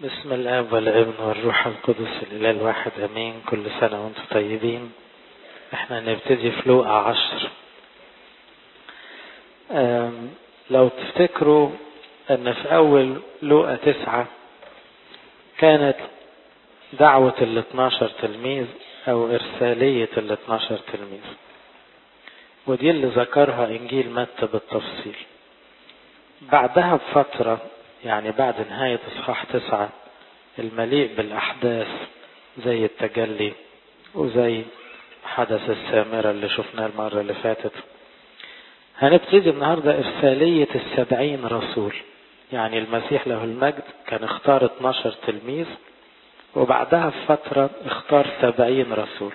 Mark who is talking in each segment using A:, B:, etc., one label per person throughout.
A: بسم الاب والابن والروح القدس الاله الواحد امين كل سنه وانتم طيبين احنا نبتدي في لوقا عشر لو تفتكروا ان في اول لوقا تسعة كانت دعوة ال 12 تلميذ او ارسالية ال 12 تلميذ ودي اللي ذكرها انجيل متى بالتفصيل بعدها بفترة يعني بعد نهاية اصحاح تسعة المليء بالاحداث زي التجلي وزي حدث السامرة اللي شفناه المرة اللي فاتت هنبتدي النهاردة إرسالية السبعين رسول يعني المسيح له المجد كان اختار 12 تلميذ وبعدها بفترة اختار سبعين رسول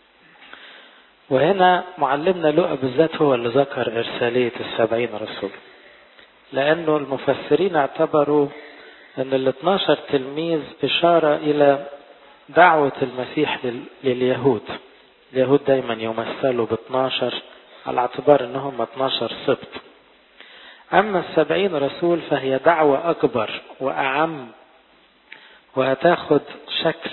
A: وهنا معلمنا لقى بالذات هو اللي ذكر إرسالية السبعين رسول لأنه المفسرين اعتبروا أن ال 12 تلميذ إشارة إلى دعوة المسيح لليهود اليهود دايما يمثلوا ب 12 على اعتبار انهم 12 سبط اما السبعين رسول فهي دعوة اكبر واعم وهتاخد شكل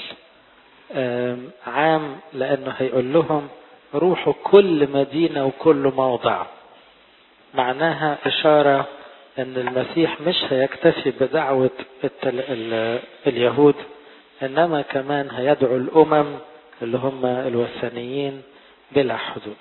A: عام لانه هيقول لهم روحوا كل مدينة وكل موضع معناها اشارة ان المسيح مش هيكتفي بدعوة اليهود انما كمان هيدعو الامم اللي هم الوثنيين بلا حدود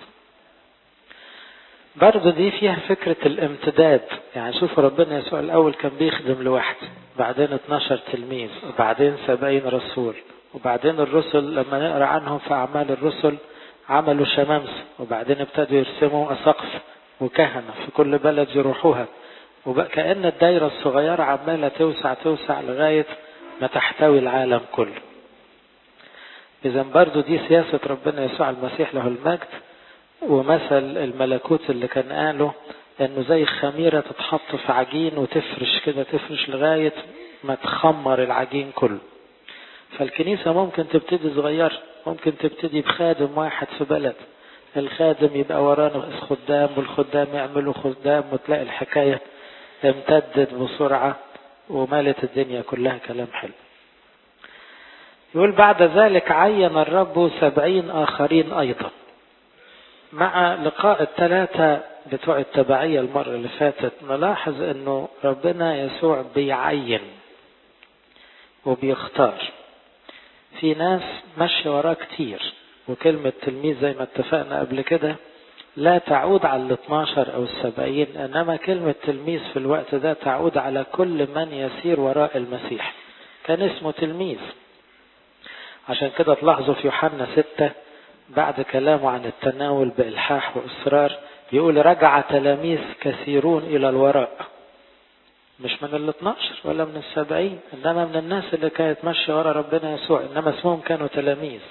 A: برضه دي فيها فكرة الامتداد يعني شوفوا ربنا يسوع الأول كان بيخدم لوحده بعدين 12 تلميذ وبعدين 70 رسول وبعدين الرسل لما نقرأ عنهم في أعمال الرسل عملوا شمامسة وبعدين ابتدوا يرسموا أسقف وكهنة في كل بلد يروحوها وكأن الدايرة الصغيرة عمالة توسع توسع لغاية ما تحتوي العالم كله إذا برضو دي سياسة ربنا يسوع المسيح له المجد ومثل الملكوت اللي كان قاله انه زي خميرة تتحط في عجين وتفرش كده تفرش لغاية ما تخمر العجين كله فالكنيسة ممكن تبتدي صغير ممكن تبتدي بخادم واحد في بلد الخادم يبقى ورانا خدام والخدام يعملوا خدام وتلاقي الحكاية امتدت بسرعة ومالت الدنيا كلها كلام حلو يقول بعد ذلك عين الرب سبعين آخرين أيضا مع لقاء الثلاثة بتوع التبعية المرة اللي فاتت نلاحظ انه ربنا يسوع بيعين وبيختار في ناس ماشية وراه كتير وكلمة تلميذ زي ما اتفقنا قبل كده لا تعود على ال 12 او السبعين انما كلمة تلميذ في الوقت ده تعود على كل من يسير وراء المسيح كان اسمه تلميذ عشان كده تلاحظوا في يوحنا ستة بعد كلامه عن التناول بإلحاح وإصرار يقول رجع تلاميذ كثيرون إلى الوراء مش من ال 12 ولا من السبعين إنما من الناس اللي كانت ماشية ورا ربنا يسوع إنما اسمهم كانوا تلاميذ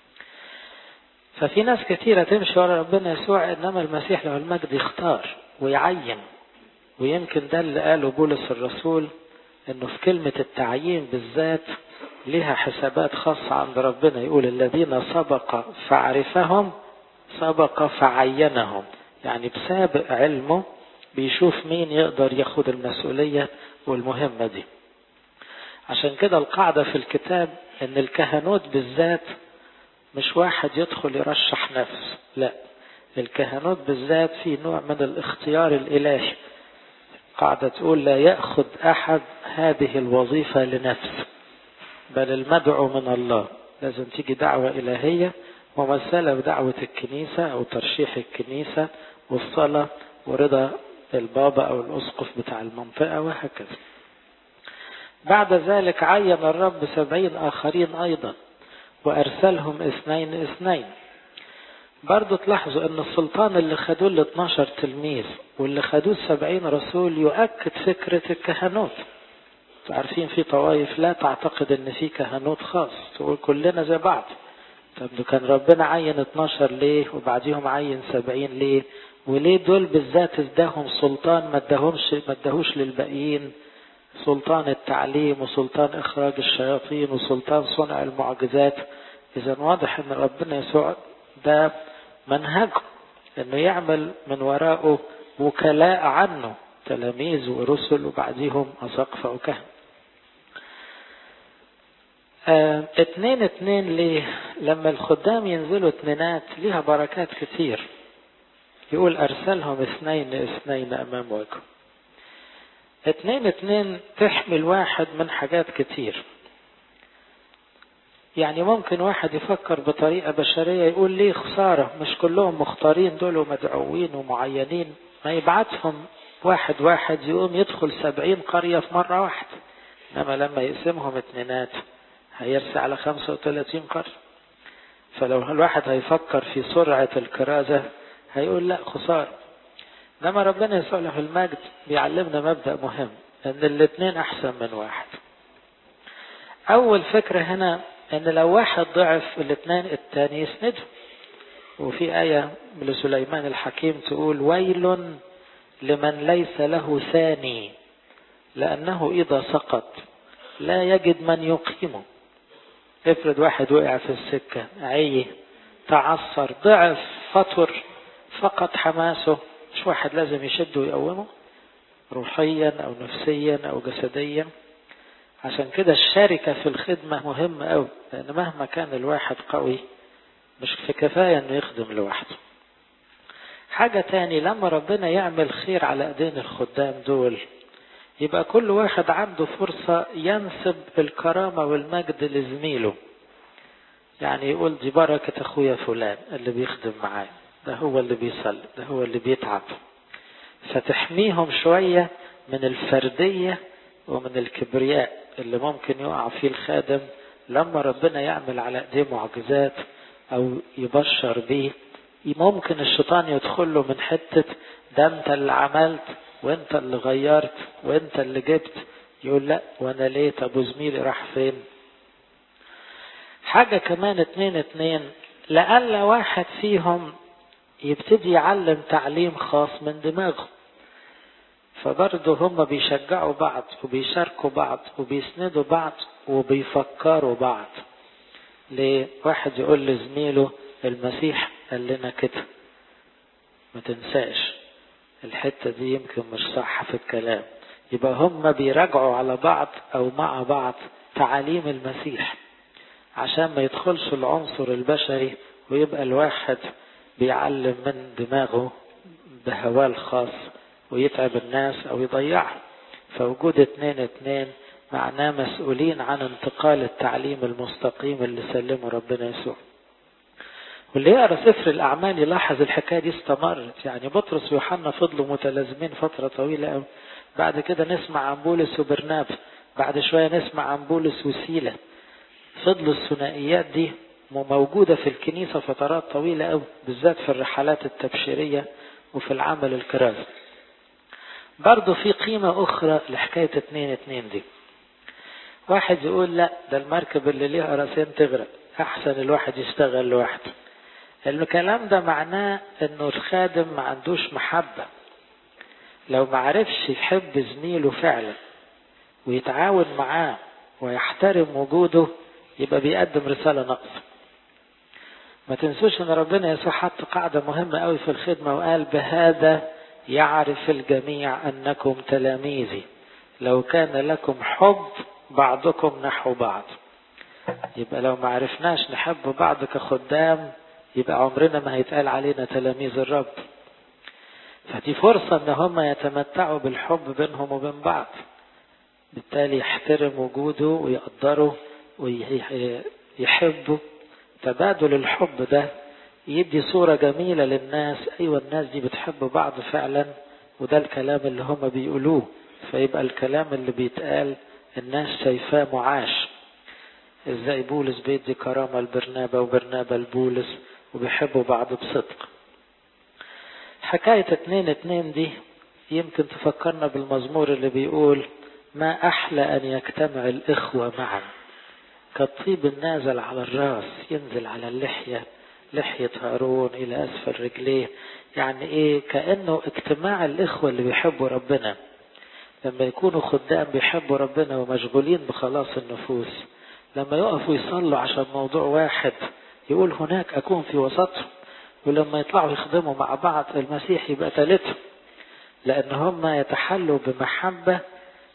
A: ففي ناس كثيرة تمشي ورا ربنا يسوع إنما المسيح له المجد يختار ويعين ويمكن ده اللي قاله بولس الرسول إنه في كلمة التعيين بالذات لها حسابات خاصة عند ربنا يقول الذين سبق فعرفهم سبق فعينهم يعني بسابق علمه بيشوف مين يقدر ياخد المسؤولية والمهمة دي عشان كده القاعدة في الكتاب ان الكهنوت بالذات مش واحد يدخل يرشح نفسه لا الكهنوت بالذات في نوع من الاختيار الالهي قاعدة تقول لا يأخذ احد هذه الوظيفة لنفسه بل المدعو من الله لازم تيجي دعوة إلهية ممثلة بدعوة الكنيسة أو ترشيح الكنيسة والصلاة ورضا البابا أو الأسقف بتاع المنطقة وهكذا بعد ذلك عين الرب سبعين آخرين أيضا وأرسلهم اثنين اثنين برضو تلاحظوا أن السلطان اللي خدوه ال 12 تلميذ واللي خدوه السبعين رسول يؤكد فكرة الكهنوت عارفين في طوائف لا تعتقد ان في كهنوت خاص تقول كلنا زي بعض طب كان ربنا عين 12 ليه وبعديهم عين 70 ليه وليه دول بالذات اداهم سلطان ما اداهمش ما اداهوش للباقيين سلطان التعليم وسلطان اخراج الشياطين وسلطان صنع المعجزات اذا واضح ان ربنا يسوع ده منهجه انه يعمل من وراءه وكلاء عنه تلاميذ ورسل وبعديهم أساقفة وكهنة اه اتنين اتنين ليه لما الخدام ينزلوا اتنينات ليها بركات كتير يقول ارسلهم اثنين اثنين امام وجهه اتنين اتنين تحمل واحد من حاجات كتير يعني ممكن واحد يفكر بطريقة بشرية يقول ليه خسارة مش كلهم مختارين دول ومدعوين ومعينين ما يبعتهم واحد واحد يقوم يدخل سبعين قرية في مرة واحدة إنما لما يقسمهم اتنينات هيرسى على خمسة وثلاثين قرية فلو الواحد هيفكر في سرعة الكرازة هيقول لا خسارة انما ربنا يسوع له المجد بيعلمنا مبدأ مهم ان الاثنين احسن من واحد اول فكرة هنا ان لو واحد ضعف الاثنين الثاني يسنده وفي آية لسليمان الحكيم تقول ويل لمن ليس له ثاني لأنه إذا سقط لا يجد من يقيمه افرض واحد وقع في السكة عيه تعثر ضعف فطر فقد حماسه مش واحد لازم يشده ويقومه روحيا او نفسيا او جسديا عشان كده الشركة في الخدمة مهمة أوي لأن مهما كان الواحد قوي مش في كفاية إنه يخدم لوحده. حاجة تاني لما ربنا يعمل خير على ايدين الخدام دول يبقى كل واحد عنده فرصة ينسب الكرامة والمجد لزميله. يعني يقول دي بركة أخويا فلان اللي بيخدم معايا. ده هو اللي بيصلي ده هو اللي بيتعب فتحميهم شوية من الفردية ومن الكبرياء اللي ممكن يقع فيه الخادم لما ربنا يعمل على ايديه معجزات او يبشر بيه ممكن الشيطان يدخل له من حتة ده انت اللي عملت وانت اللي غيرت وانت اللي جبت يقول لا وانا ليه طب وزميلي راح فين حاجة كمان اتنين اتنين لألا واحد فيهم يبتدي يعلم تعليم خاص من دماغه فبرضه هم بيشجعوا بعض وبيشاركوا بعض وبيسندوا بعض وبيفكروا بعض ليه واحد يقول لزميله المسيح قال لنا كده ما تنساش الحتة دي يمكن مش صح في الكلام يبقى هم بيراجعوا على بعض او مع بعض تعاليم المسيح عشان ما يدخلش العنصر البشري ويبقى الواحد بيعلم من دماغه بهواه الخاص ويتعب الناس او يضيعهم فوجود اتنين اتنين معناه مسؤولين عن انتقال التعليم المستقيم اللي سلمه ربنا يسوع واللي يقرا سفر الاعمال يلاحظ الحكايه دي استمرت يعني بطرس ويوحنا فضلوا متلازمين فتره طويله قوي بعد كده نسمع عن بولس وبرناب بعد شويه نسمع عن بولس وسيله فضلوا الثنائيات دي موجوده في الكنيسه فترات طويله قوي بالذات في الرحلات التبشيريه وفي العمل الكرازي برضه في قيمة أخرى لحكاية اتنين اتنين دي واحد يقول لا ده المركب اللي ليها راسين تغرق أحسن الواحد يشتغل لوحده الكلام ده معناه إنه الخادم ما عندوش محبة لو ما عرفش يحب زميله فعلا ويتعاون معاه ويحترم وجوده يبقى بيقدم رسالة ناقصة ما تنسوش ان ربنا يسوع حط قاعدة مهمة قوي في الخدمة وقال بهذا يعرف الجميع انكم تلاميذي لو كان لكم حب بعضكم نحو بعض يبقى لو ما عرفناش نحب بعض كخدام يبقى عمرنا ما هيتقال علينا تلاميذ الرب فدي فرصة ان هم يتمتعوا بالحب بينهم وبين بعض بالتالي يحترم وجوده ويقدره ويحبه تبادل الحب ده يدي صورة جميلة للناس أيوة الناس دي بتحب بعض فعلا وده الكلام اللي هم بيقولوه فيبقى الكلام اللي بيتقال الناس شايفاه معاش ازاي بولس بيدي كرامة لبرنابا وبرنابا لبولس وبيحبوا بعض بصدق حكاية اتنين اتنين دي يمكن تفكرنا بالمزمور اللي بيقول ما أحلى أن يجتمع الإخوة معا كالطيب النازل على الراس ينزل على اللحية لحية هارون إلى أسفل رجليه يعني إيه كأنه اجتماع الإخوة اللي بيحبوا ربنا لما يكونوا خدام بيحبوا ربنا ومشغولين بخلاص النفوس لما يقفوا يصلوا عشان موضوع واحد يقول هناك أكون في وسطهم ولما يطلعوا يخدموا مع بعض المسيح يبقى ثالثهم لأن هم يتحلوا بمحبة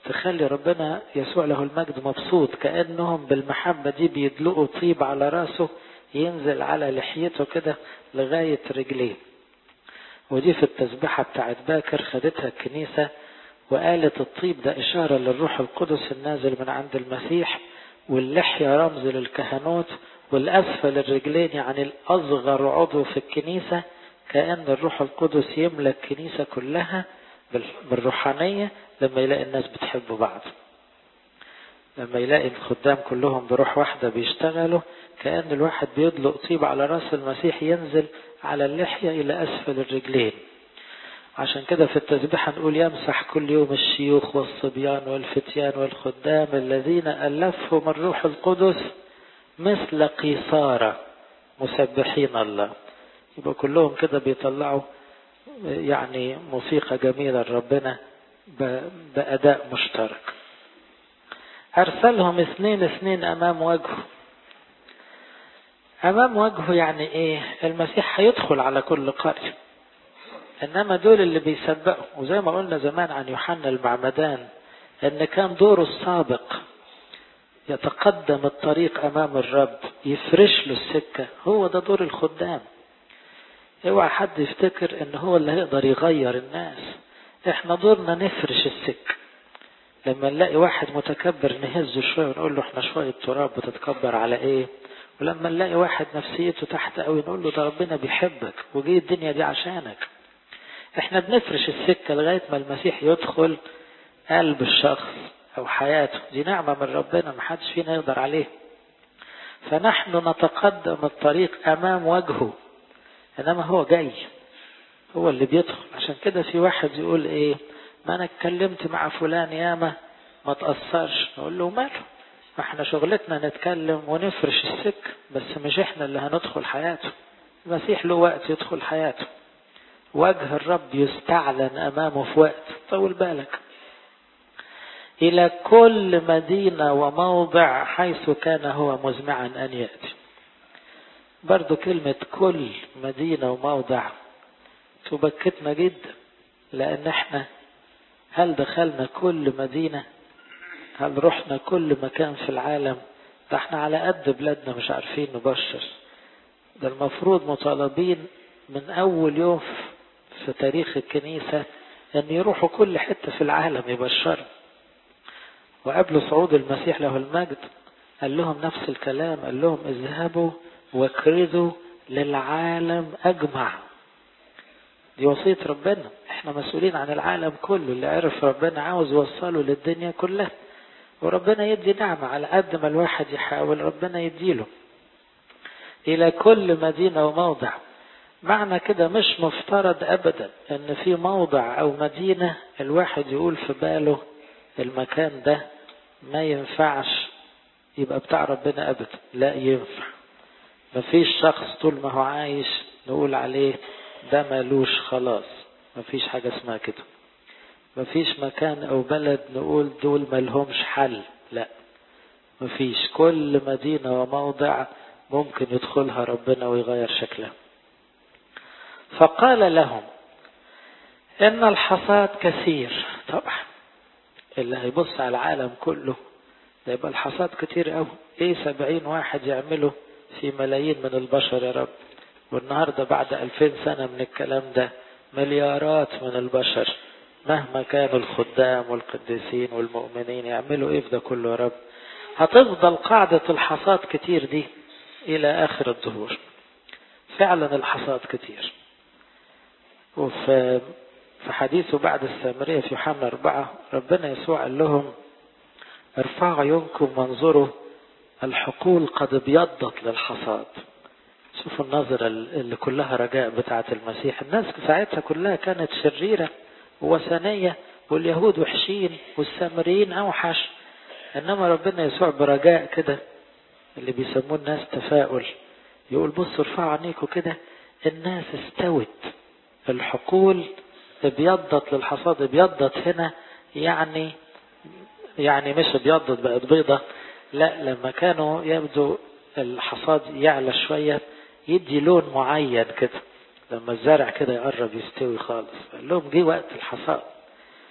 A: تخلي ربنا يسوع له المجد مبسوط كأنهم بالمحبة دي بيدلقوا طيب على راسه ينزل على لحيته كده لغاية رجليه ودي في التسبيحة بتاعت باكر خدتها الكنيسة وقالت الطيب ده إشارة للروح القدس النازل من عند المسيح واللحية رمز للكهنوت والأسفل الرجلين يعني الأصغر عضو في الكنيسة كأن الروح القدس يملى الكنيسة كلها بالروحانية لما يلاقي الناس بتحب بعض لما يلاقي الخدام كلهم بروح واحدة بيشتغلوا كأن الواحد بيدلق طيب على راس المسيح ينزل على اللحية إلى أسفل الرجلين عشان كده في التسبيح نقول يمسح كل يوم الشيوخ والصبيان والفتيان والخدام الذين ألفهم الروح القدس مثل قيصارة مسبحين الله يبقى كلهم كده بيطلعوا يعني موسيقى جميلة لربنا بأداء مشترك أرسلهم اثنين اثنين أمام وجهه أمام وجهه يعني إيه المسيح هيدخل على كل قرية إنما دول اللي بيسبقوا وزي ما قلنا زمان عن يوحنا المعمدان إن كان دوره السابق يتقدم الطريق أمام الرب يفرش له السكة هو ده دور الخدام اوعى حد يفتكر ان هو اللي هيقدر يغير الناس احنا دورنا نفرش السكة لما نلاقي واحد متكبر نهزه شوية ونقول له احنا شوية تراب بتتكبر على ايه ولما نلاقي واحد نفسيته تحت قوي نقول له ده ربنا بيحبك وجي الدنيا دي عشانك احنا بنفرش السكة لغاية ما المسيح يدخل قلب الشخص او حياته دي نعمة من ربنا محدش فينا يقدر عليه فنحن نتقدم الطريق امام وجهه انما هو جاي هو اللي بيدخل عشان كده في واحد يقول ايه ما انا اتكلمت مع فلان ياما ما تأثرش نقول له ماله ما احنا شغلتنا نتكلم ونفرش السك بس مش احنا اللي هندخل حياته المسيح له وقت يدخل حياته وجه الرب يستعلن امامه في وقت طول بالك الى كل مدينة وموضع حيث كان هو مزمعا ان يأتي برضو كلمة كل مدينة وموضع تبكتنا جدا لأن احنا هل دخلنا كل مدينة هل رحنا كل مكان في العالم ده احنا على قد بلادنا مش عارفين نبشر ده المفروض مطالبين من أول يوم في تاريخ الكنيسة أن يروحوا كل حتة في العالم يبشروا وقبل صعود المسيح له المجد قال لهم نفس الكلام قال لهم اذهبوا واكرزوا للعالم أجمع دي وصية ربنا احنا مسؤولين عن العالم كله اللي عرف ربنا عاوز يوصله للدنيا كلها وربنا يدي نعمة على قد ما الواحد يحاول ربنا يديله إلى كل مدينة وموضع معنى كده مش مفترض أبدا أن في موضع أو مدينة الواحد يقول في باله المكان ده ما ينفعش يبقى بتاع ربنا أبدا لا ينفع مفيش شخص طول ما هو عايش نقول عليه ده مالوش خلاص مفيش حاجة اسمها كده مفيش مكان او بلد نقول دول ملهمش حل لا مفيش كل مدينة وموضع ممكن يدخلها ربنا ويغير شكلها فقال لهم ان الحصاد كثير طبعا اللي هيبص على العالم كله ده يبقى الحصاد كتير قوي ايه سبعين واحد يعملوا في ملايين من البشر يا رب والنهاردة بعد ألفين سنة من الكلام ده مليارات من البشر مهما كانوا الخدام والقديسين والمؤمنين يعملوا ايه في ده كله يا رب هتفضل قاعدة الحصاد كتير دي إلى آخر الظهور فعلا الحصاد كتير وفي في حديثه بعد السامرية في يوحنا أربعة ربنا يسوع قال لهم ارفعوا عيونكم وانظروا الحقول قد ابيضت للحصاد شوفوا النظرة اللي كلها رجاء بتاعة المسيح الناس ساعتها كلها كانت شريرة ووثنية واليهود وحشين والسامريين أوحش إنما ربنا يسوع برجاء كده اللي بيسموه الناس تفاؤل يقول بصوا ارفعوا عينيكم كده الناس استوت الحقول ابيضت للحصاد ابيضت هنا يعني يعني مش ابيضت بقت بيضة لا لما كانوا يبدو الحصاد يعلى شوية يدي لون معين كده لما الزرع كده يقرب يستوي خالص قال لهم جه وقت الحصاد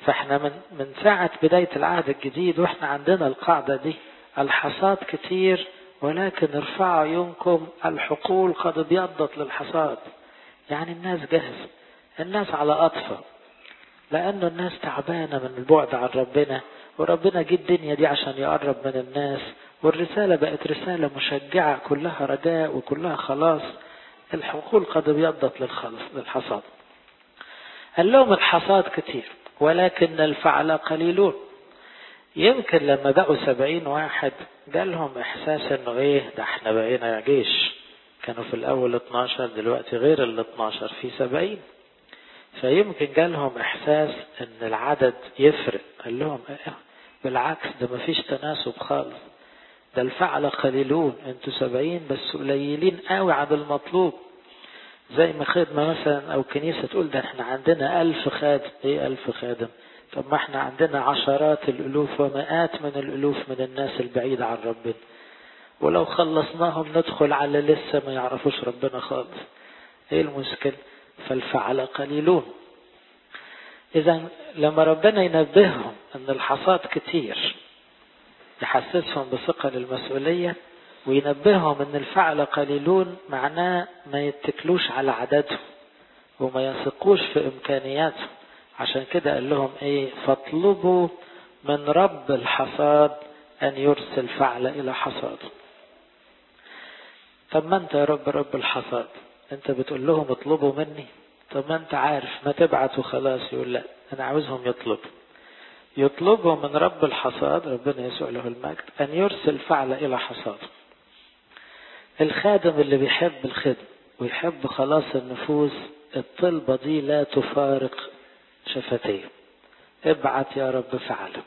A: فاحنا من من ساعة بداية العهد الجديد واحنا عندنا القاعدة دي الحصاد كتير ولكن ارفعوا عيونكم الحقول قد ابيضت للحصاد يعني الناس جاهزة الناس على أطفى لأنه الناس تعبانة من البعد عن ربنا وربنا جه الدنيا دي عشان يقرب من الناس والرسالة بقت رسالة مشجعة كلها رجاء وكلها خلاص الحقول قد ابيضت للخلص للحصاد قال لهم الحصاد كتير ولكن الفعل قليلون يمكن لما بقوا سبعين واحد جالهم احساس انه ايه ده احنا بقينا جيش كانوا في الاول 12 دلوقتي غير ال 12 في سبعين فيمكن جالهم احساس ان العدد يفرق قال لهم ايه بالعكس ده مفيش تناسب خالص ده الفعل قليلون انتوا سبعين بس قليلين قوي عن المطلوب زي ما خدمة مثلا او كنيسة تقول ده احنا عندنا الف خادم ايه الف خادم طب ما احنا عندنا عشرات الالوف ومئات من الالوف من الناس البعيدة عن ربنا ولو خلصناهم ندخل على لسه ما يعرفوش ربنا خالص ايه المشكلة فالفعل قليلون اذا لما ربنا ينبههم ان الحصاد كتير يحسسهم بثقل المسؤولية وينبههم ان الفعل قليلون معناه ما يتكلوش على عددهم وما يثقوش في امكانياتهم عشان كده قال لهم ايه فاطلبوا من رب الحصاد ان يرسل فعل الى حصاده طب ما انت يا رب رب الحصاد انت بتقول لهم اطلبوا مني طب ما انت عارف ما تبعت وخلاص يقول لا انا عاوزهم يطلبوا يطلبوا من رب الحصاد ربنا يسوع له المجد ان يرسل فعل الى حصاده الخادم اللي بيحب الخدمة ويحب خلاص النفوس الطلبة دي لا تفارق شفتيه ابعت يا رب فعله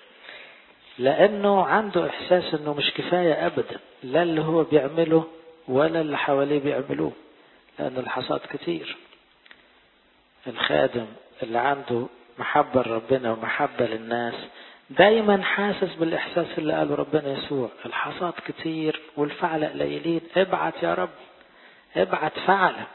A: لانه عنده احساس انه مش كفاية ابدا لا اللي هو بيعمله ولا اللي حواليه بيعملوه لان الحصاد كتير الخادم اللي عنده محبة لربنا ومحبة للناس دايما حاسس بالاحساس اللي قاله ربنا يسوع الحصاد كتير والفعل قليلين ابعت يا رب ابعت فعله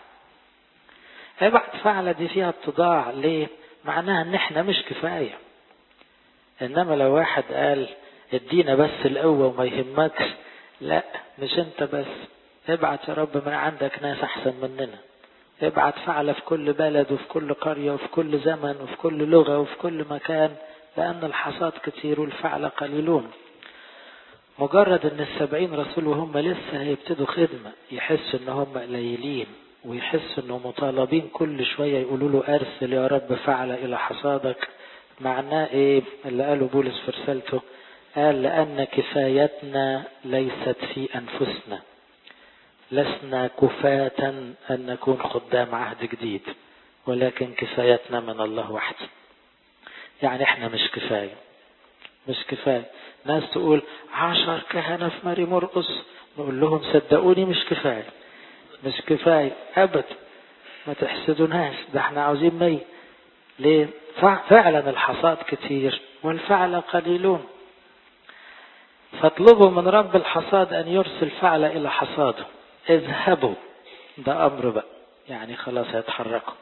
A: ابعت فعله دي فيها اتضاع ليه معناها ان احنا مش كفايه انما لو واحد قال ادينا بس القوه وما يهمكش لا مش انت بس ابعت يا رب من عندك ناس احسن مننا ابعت فعله في كل بلد وفي كل قريه وفي كل زمن وفي كل لغه وفي كل مكان لأن الحصاد كثير والفعل قليلون مجرد ان السبعين رسول وهم لسه هيبتدوا خدمة يحس ان هم قليلين ويحس انه مطالبين كل شوية يقولوا له ارسل يا رب فعل الى حصادك معناه ايه اللي قاله بولس في رسالته قال لان كفايتنا ليست في انفسنا لسنا كفاة ان نكون خدام عهد جديد ولكن كفايتنا من الله وحده يعني احنا مش كفاية مش كفاية ناس تقول عشر كهنة في ماري مرقص نقول لهم صدقوني مش كفاية مش كفاية أبدا ما تحسدوناش ده احنا عاوزين مية ليه فعلا الحصاد كتير والفعل قليلون فاطلبوا من رب الحصاد أن يرسل فعل إلى حصاده اذهبوا ده أمر بقى يعني خلاص هيتحركوا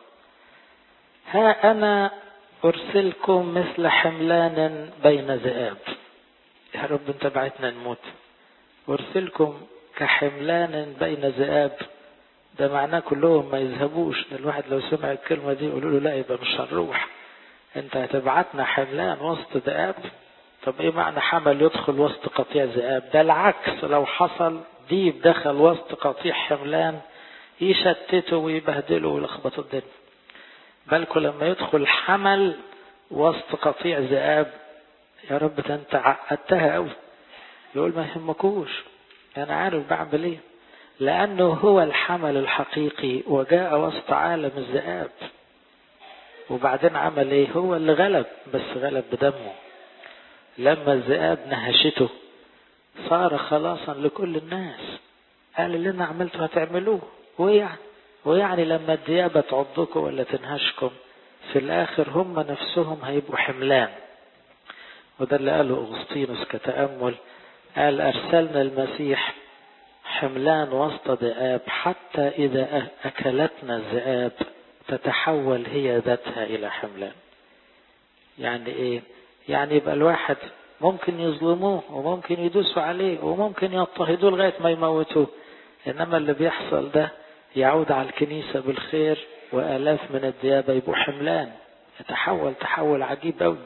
A: ها أنا أرسلكم مثل حملان بين ذئاب يا رب انت بعتنا نموت أرسلكم كحملان بين ذئاب ده معناه كلهم ما يذهبوش ده الواحد لو سمع الكلمة دي يقولوا له لا يبقى مش هنروح انت هتبعتنا حملان وسط ذئاب طب ايه معنى حمل يدخل وسط قطيع ذئاب ده العكس لو حصل ديب دخل وسط قطيع حملان يشتتوا ويبهدلوا ويلخبطوا الدنيا بالكم لما يدخل حمل وسط قطيع ذئاب يا رب ده انت عقدتها قوي يقول ما يهمكوش انا عارف بعمل ايه لانه هو الحمل الحقيقي وجاء وسط عالم الذئاب وبعدين عمل ايه هو اللي غلب بس غلب بدمه لما الذئاب نهشته صار خلاصا لكل الناس قال اللي انا عملته هتعملوه ويعني ويعني لما الديابة تعضكم ولا تنهشكم في الآخر هم نفسهم هيبقوا حملان وده اللي قاله أغسطينوس كتأمل قال أرسلنا المسيح حملان وسط ذئاب حتى إذا أكلتنا الذئاب تتحول هي ذاتها إلى حملان يعني ايه يعني يبقى الواحد ممكن يظلموه وممكن يدوسوا عليه وممكن يضطهدوه لغاية ما يموتوه إنما اللي بيحصل ده يعود على الكنيسة بالخير وآلاف من الديابة يبقوا حملان يتحول تحول عجيب أوي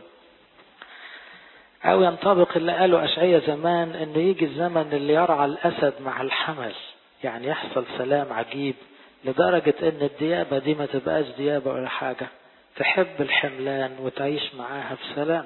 A: أو ينطبق اللي قاله أشعية زمان إنه يجي الزمن اللي يرعى الأسد مع الحمل يعني يحصل سلام عجيب لدرجة إن الديابة دي ما تبقاش ديابة ولا حاجة تحب الحملان وتعيش معاها في سلام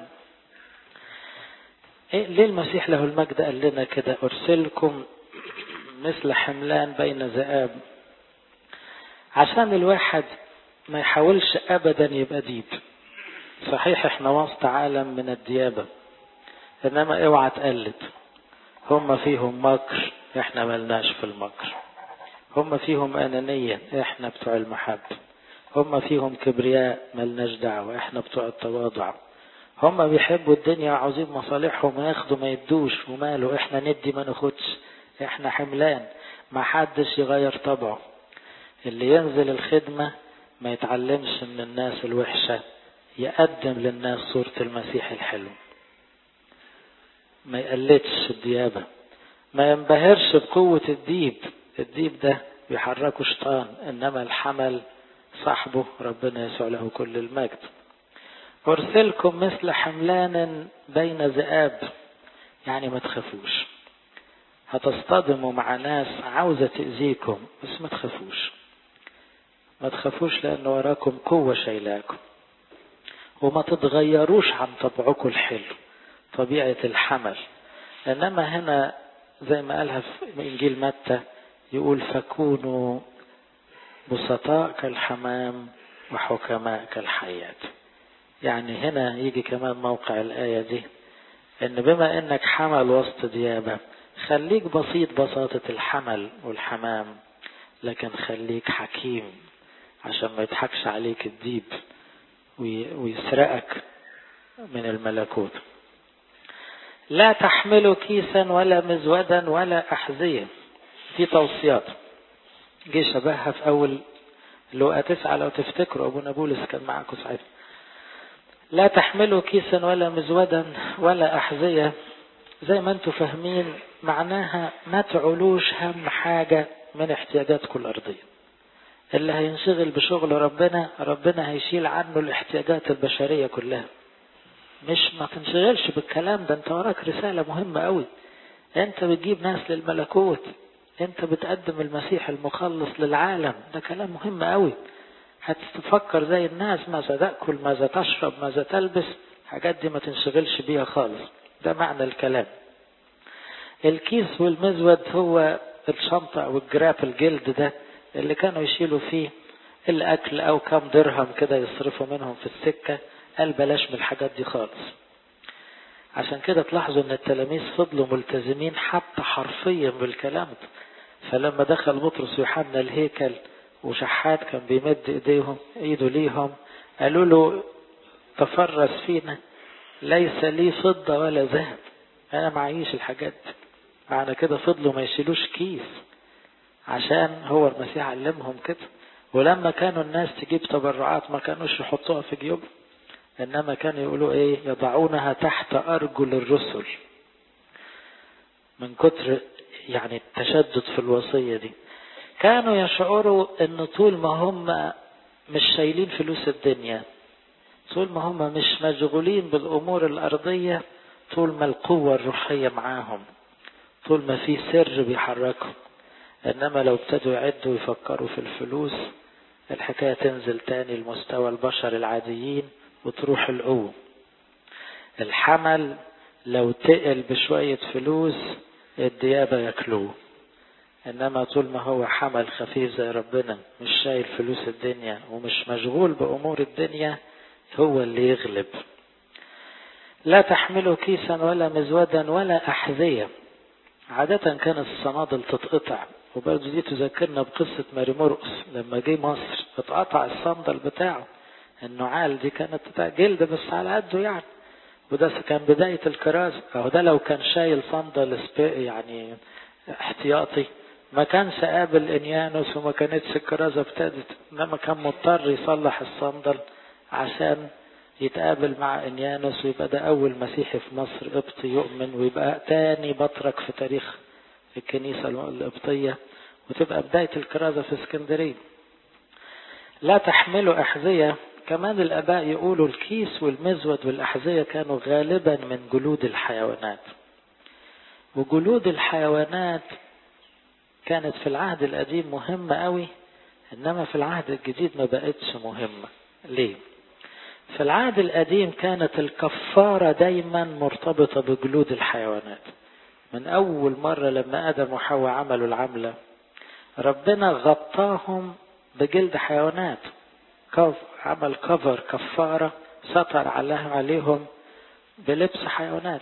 A: إيه ليه المسيح له المجد قال لنا كده أرسلكم مثل حملان بين ذئاب عشان الواحد ما يحاولش أبدا يبقى ديب صحيح احنا وسط عالم من الديابة انما اوعى تقلد هم فيهم مكر احنا ملناش في المكر هم فيهم انانية احنا بتوع المحبة هم فيهم كبرياء ملناش دعوة احنا بتوع التواضع هم بيحبوا الدنيا وعاوزين مصالحهم وياخدوا ما يدوش وماله احنا ندي ما ناخدش احنا حملان ما حدش يغير طبعه اللي ينزل الخدمة ما يتعلمش من الناس الوحشة يقدم للناس صورة المسيح الحلو ما يقلدش الديابة ما ينبهرش بقوة الديب الديب ده بيحركه شيطان انما الحمل صاحبه ربنا يسوع له كل المجد أرسلكم مثل حملان بين ذئاب يعني ما تخافوش هتصطدموا مع ناس عاوزة تأذيكم بس ما تخافوش ما تخافوش لأن وراكم قوة شايلاكم وما تتغيروش عن طبعكم الحلو طبيعة الحمل إنما هنا زي ما قالها في إنجيل متى يقول فكونوا بسطاء كالحمام وحكماء كالحيات يعني هنا يجي كمان موقع الآية دي إن بما إنك حمل وسط ديابة خليك بسيط بساطة الحمل والحمام لكن خليك حكيم عشان ما يضحكش عليك الديب ويسرقك من الملكوت لا تحملوا كيسا ولا مزودا ولا أحذية في توصيات جه شبهها في أول لو تسعة لو تفتكروا أبو نابولس كان معاكم ساعتها لا تحملوا كيسا ولا مزودا ولا أحذية زي ما انتم فاهمين معناها ما تعلوش هم حاجة من احتياجاتكم الأرضية اللي هينشغل بشغل ربنا ربنا هيشيل عنه الاحتياجات البشرية كلها مش ما تنشغلش بالكلام ده انت وراك رسالة مهمة قوي انت بتجيب ناس للملكوت انت بتقدم المسيح المخلص للعالم ده كلام مهم قوي هتفكر زي الناس ماذا تأكل ماذا تشرب ماذا تلبس الحاجات دي ما تنشغلش بيها خالص ده معنى الكلام الكيس والمزود هو الشنطة أو الجراب الجلد ده اللي كانوا يشيلوا فيه الأكل أو كام درهم كده يصرفوا منهم في السكة قال بلاش من الحاجات دي خالص عشان كده تلاحظوا ان التلاميذ فضلوا ملتزمين حتى حرفيا بالكلام ده فلما دخل بطرس ويوحنا الهيكل وشحات كان بيمد ايديهم ايده ليهم قالوا له تفرس فينا ليس لي فضة ولا ذهب انا معيش الحاجات دي معنى كده فضلوا ما يشيلوش كيس عشان هو المسيح علمهم كده ولما كانوا الناس تجيب تبرعات ما كانوش يحطوها في جيوبهم انما كانوا يقولوا ايه يضعونها تحت ارجل الرسل من كتر يعني التشدد في الوصية دي كانوا يشعروا ان طول ما هم مش شايلين فلوس الدنيا طول ما هم مش مشغولين بالامور الارضية طول ما القوة الروحية معاهم طول ما في سر بيحركهم انما لو ابتدوا يعدوا ويفكروا في الفلوس الحكاية تنزل تاني لمستوى البشر العاديين وتروح القوة الحمل لو تقل بشوية فلوس الديابة ياكلوه انما طول ما هو حمل خفيف زي ربنا مش شايل فلوس الدنيا ومش مشغول بامور الدنيا هو اللي يغلب لا تحملوا كيسا ولا مزودا ولا احذية عادة كانت الصنادل تتقطع وبرضه دي تذكرنا بقصة ماري مرقس لما جه مصر اتقطع الصندل بتاعه النعال دي كانت بتاع جلد بس على قده يعني وده كان بداية الكرازة اهو ده لو كان شايل صندل يعني احتياطي ما كانش قابل انيانوس وما كانتش الكرازة ابتدت انما كان مضطر يصلح الصندل عشان يتقابل مع انيانوس ويبقى ده اول مسيحي في مصر قبطي يؤمن ويبقى تاني بطرك في تاريخ الكنيسة القبطية وتبقى بداية الكرازة في اسكندرية لا تحملوا أحذية كمان الآباء يقولوا الكيس والمزود والأحذية كانوا غالبا من جلود الحيوانات وجلود الحيوانات كانت في العهد القديم مهمة قوي إنما في العهد الجديد ما بقتش مهمة ليه؟ في العهد القديم كانت الكفارة دايما مرتبطة بجلود الحيوانات من أول مرة لما آدم وحواء عملوا العملة ربنا غطاهم بجلد حيوانات كف عمل كفر كفارة سطر عليهم بلبس حيوانات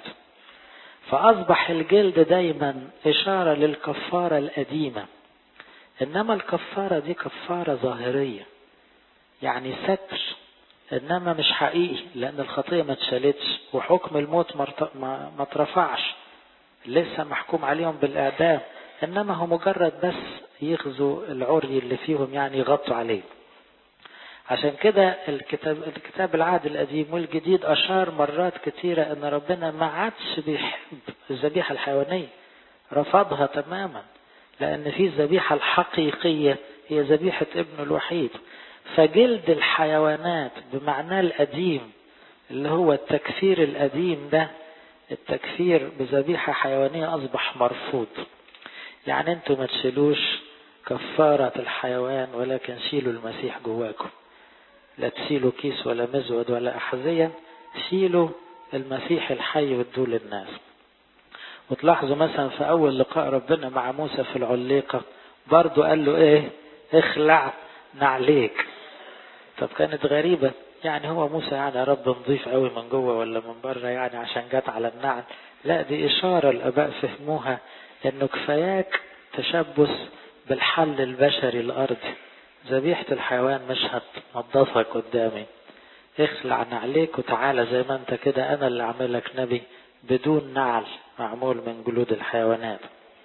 A: فأصبح الجلد دايما إشارة للكفارة القديمة إنما الكفارة دي كفارة ظاهرية يعني ستر إنما مش حقيقي لأن الخطية ما اتشالتش وحكم الموت ما اترفعش لسه محكوم عليهم بالإعدام إنما هو مجرد بس يغزوا العري اللي فيهم يعني يغطوا عليه عشان كده الكتاب الكتاب العهد القديم والجديد أشار مرات كتيرة إن ربنا ما عادش بيحب الذبيحة الحيوانية رفضها تماما لأن في الذبيحة الحقيقية هي ذبيحة ابنه الوحيد فجلد الحيوانات بمعناه القديم اللي هو التكفير القديم ده التكفير بذبيحة حيوانية أصبح مرفوض يعني انتوا ما تشيلوش كفارة الحيوان ولكن شيلوا المسيح جواكم لا تشيلوا كيس ولا مزود ولا أحذية شيلوا المسيح الحي وادوه للناس وتلاحظوا مثلا في أول لقاء ربنا مع موسى في العليقة برضو قال له إيه اخلع نعليك طب كانت غريبة يعني هو موسى يعني يا رب نضيف قوي من جوه ولا من بره يعني عشان جت على النعل لا دي إشارة الآباء فهموها إنه كفاياك تشبث بالحل البشري الأرضي ذبيحة الحيوان مش هتنضفك قدامي اخلع نعليك وتعالى زي ما انت كده انا اللي اعملك نبي بدون نعل معمول من جلود الحيوانات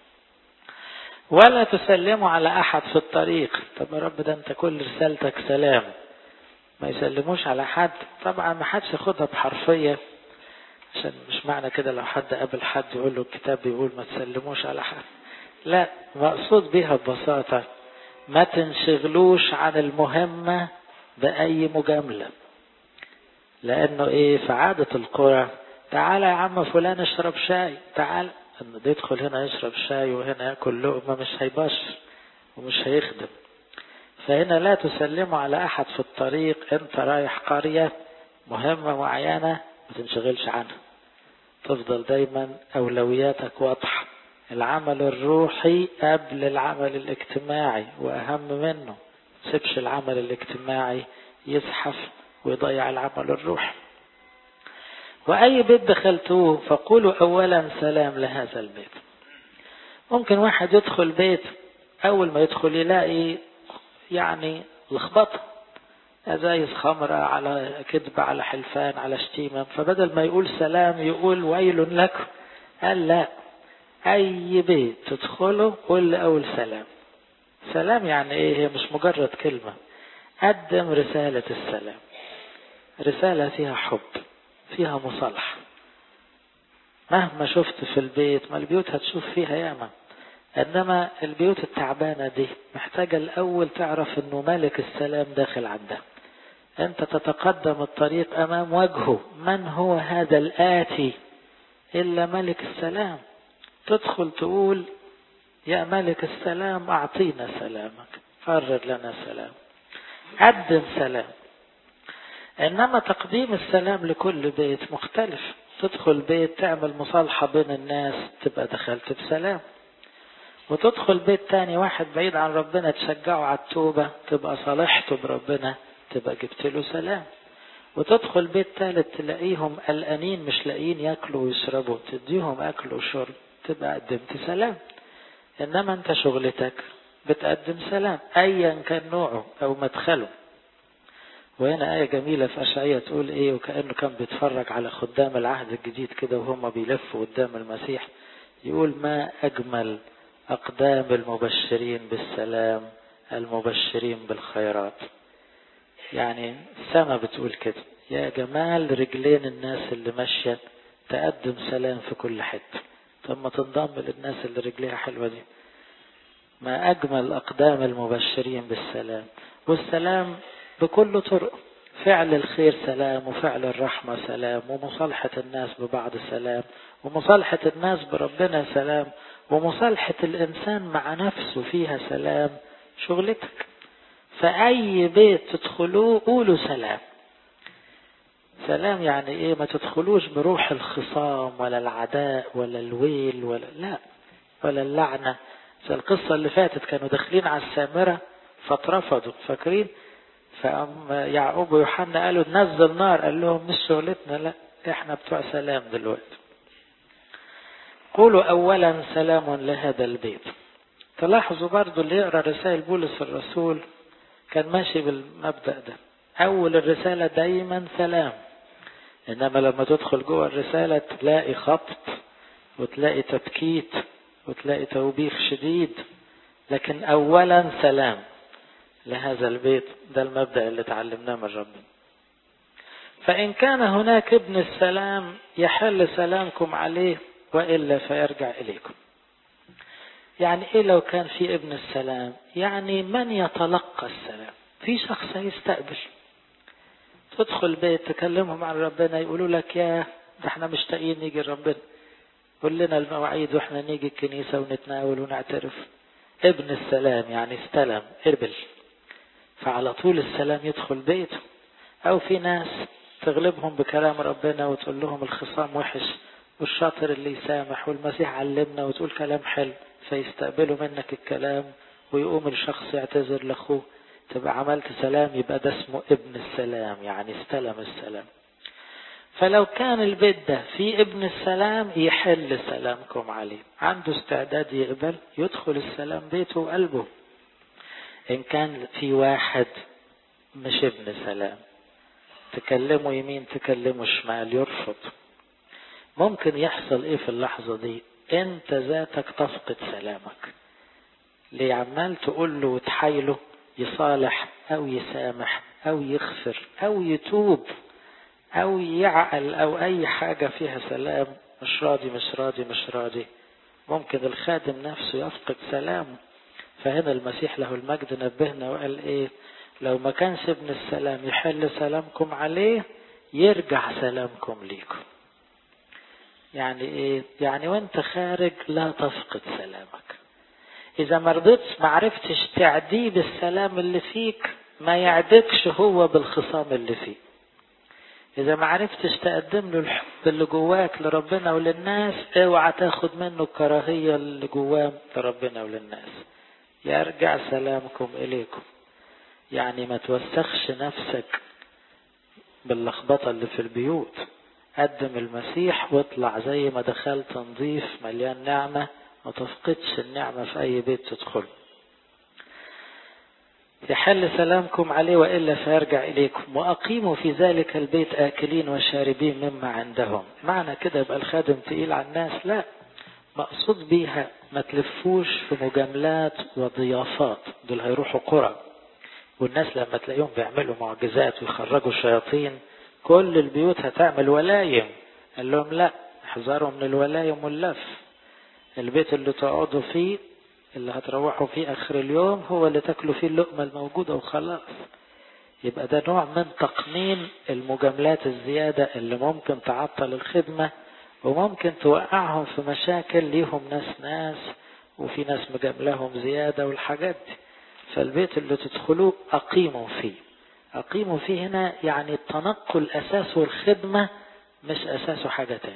A: ولا تسلموا على احد في الطريق طب يا رب ده انت كل رسالتك سلام ما يسلموش على حد طبعا ما حدش ياخدها بحرفية عشان مش معنى كده لو حد قابل حد يقول له الكتاب بيقول ما تسلموش على حد لا مقصود بيها ببساطة ما تنشغلوش عن المهمة بأي مجاملة لأنه إيه في عادة القرى تعالى يا عم فلان اشرب شاي تعال انه يدخل هنا يشرب شاي وهنا ياكل لقمة مش هيبشر ومش هيخدم فهنا لا تسلموا على أحد في الطريق أنت رايح قرية مهمة معينة ما تنشغلش عنها تفضل دايما أولوياتك واضحة العمل الروحي قبل العمل الاجتماعي وأهم منه سيبش العمل الاجتماعي يزحف ويضيع العمل الروحي وأي بيت دخلتوه فقولوا أولا سلام لهذا البيت ممكن واحد يدخل بيت أول ما يدخل يلاقي يعني لخبطة ازايز خمرة على كذب على حلفان على شتيمة فبدل ما يقول سلام يقول ويل لكم قال لا أي بيت تدخله قول أول سلام سلام يعني إيه هي مش مجرد كلمة قدم رسالة السلام رسالة فيها حب فيها مصالحة مهما شفت في البيت ما البيوت هتشوف فيها ياما انما البيوت التعبانة دي محتاجة الاول تعرف انه ملك السلام داخل عندها انت تتقدم الطريق امام وجهه من هو هذا الاتي الا ملك السلام تدخل تقول يا ملك السلام اعطينا سلامك قرر لنا سلام قدم سلام انما تقديم السلام لكل بيت مختلف تدخل بيت تعمل مصالحة بين الناس تبقى دخلت بسلام وتدخل بيت تاني واحد بعيد عن ربنا تشجعه على التوبة تبقى صالحته بربنا تبقى جبت له سلام وتدخل بيت تالت تلاقيهم قلقانين مش لاقيين ياكلوا ويشربوا تديهم اكل وشرب تبقى قدمت سلام انما انت شغلتك بتقدم سلام ايا كان نوعه او مدخله وهنا آية جميلة في أشعية تقول إيه وكأنه كان بيتفرج على خدام العهد الجديد كده وهم بيلفوا قدام المسيح يقول ما أجمل أقدام المبشرين بالسلام المبشرين بالخيرات يعني السماء بتقول كده يا جمال رجلين الناس اللي ماشية تقدم سلام في كل حتة طب ما تنضم للناس اللي رجليها حلوة دي ما أجمل أقدام المبشرين بالسلام والسلام بكل طرق فعل الخير سلام وفعل الرحمة سلام ومصالحة الناس ببعض سلام ومصالحة الناس بربنا سلام ومصالحة الإنسان مع نفسه فيها سلام شغلتك فأي بيت تدخلوه قولوا سلام سلام يعني ايه ما تدخلوش بروح الخصام ولا العداء ولا الويل ولا لا ولا اللعنة زي القصة اللي فاتت كانوا داخلين على السامرة فاترفضوا فاكرين فأم يعقوب ويوحنا قالوا نزل نار قال لهم مش شغلتنا لا احنا بتوع سلام دلوقتي قولوا اولا سلام لهذا البيت تلاحظوا برضو اللي يقرا رسائل بولس الرسول كان ماشي بالمبدأ ده اول الرسالة دايما سلام انما لما تدخل جوه الرسالة تلاقي خبط وتلاقي تبكيت وتلاقي توبيخ شديد لكن اولا سلام لهذا البيت ده المبدأ اللي تعلمناه من ربنا فإن كان هناك ابن السلام يحل سلامكم عليه وإلا فيرجع إليكم يعني إيه لو كان في ابن السلام يعني من يتلقى السلام في شخص هيستقبل تدخل بيت تكلمهم عن ربنا يقولوا لك يا ده احنا مشتاقين نيجي لربنا قول لنا المواعيد واحنا نيجي الكنيسة ونتناول ونعترف ابن السلام يعني استلم قبل فعلى طول السلام يدخل بيته او في ناس تغلبهم بكلام ربنا وتقول لهم الخصام وحش والشاطر اللي يسامح والمسيح علمنا وتقول كلام حلو فيستقبلوا منك الكلام ويقوم الشخص يعتذر لاخوه تبقى عملت سلام يبقى ده اسمه ابن السلام يعني استلم السلام فلو كان البيت ده في ابن السلام يحل سلامكم عليه عنده استعداد يقبل يدخل السلام بيته وقلبه ان كان في واحد مش ابن سلام تكلمه يمين تكلمه شمال يرفض ممكن يحصل ايه في اللحظة دي انت ذاتك تفقد سلامك ليه عمال تقول له وتحايله يصالح او يسامح او يغفر او يتوب او يعقل او اي حاجة فيها سلام مش راضي مش راضي مش راضي ممكن الخادم نفسه يفقد سلامه فهنا المسيح له المجد نبهنا وقال ايه لو ما كانش ابن السلام يحل سلامكم عليه يرجع سلامكم ليكم يعني ايه يعني وانت خارج لا تفقد سلامك اذا ما رضيتش ما عرفتش تعديه بالسلام اللي فيك ما يعدكش هو بالخصام اللي فيه اذا ما عرفتش تقدم له الحب اللي جواك لربنا وللناس اوعى تاخد منه الكراهية اللي جواه لربنا وللناس يرجع سلامكم اليكم يعني ما توسخش نفسك باللخبطة اللي في البيوت قدم المسيح واطلع زي ما دخلت نظيف مليان نعمة ما تفقدش النعمة في أي بيت تدخل يحل سلامكم عليه وإلا فيرجع إليكم وأقيموا في ذلك البيت آكلين وشاربين مما عندهم معنى كده يبقى الخادم تقيل على الناس لا مقصود بيها ما تلفوش في مجاملات وضيافات دول هيروحوا قرى والناس لما تلاقيهم بيعملوا معجزات ويخرجوا شياطين كل البيوت هتعمل ولايم قال لهم لا احذروا من الولايم واللف البيت اللي تقعدوا فيه اللي هتروحوا فيه اخر اليوم هو اللي تاكلوا فيه اللقمة الموجودة وخلاص يبقى ده نوع من تقنين المجاملات الزيادة اللي ممكن تعطل الخدمة وممكن توقعهم في مشاكل ليهم ناس ناس وفي ناس مجاملهم زيادة والحاجات دي فالبيت اللي تدخلوه أقيموا فيه أقيموا فيه هنا يعني التنقل أساسه الخدمة مش أساسه حاجة تاني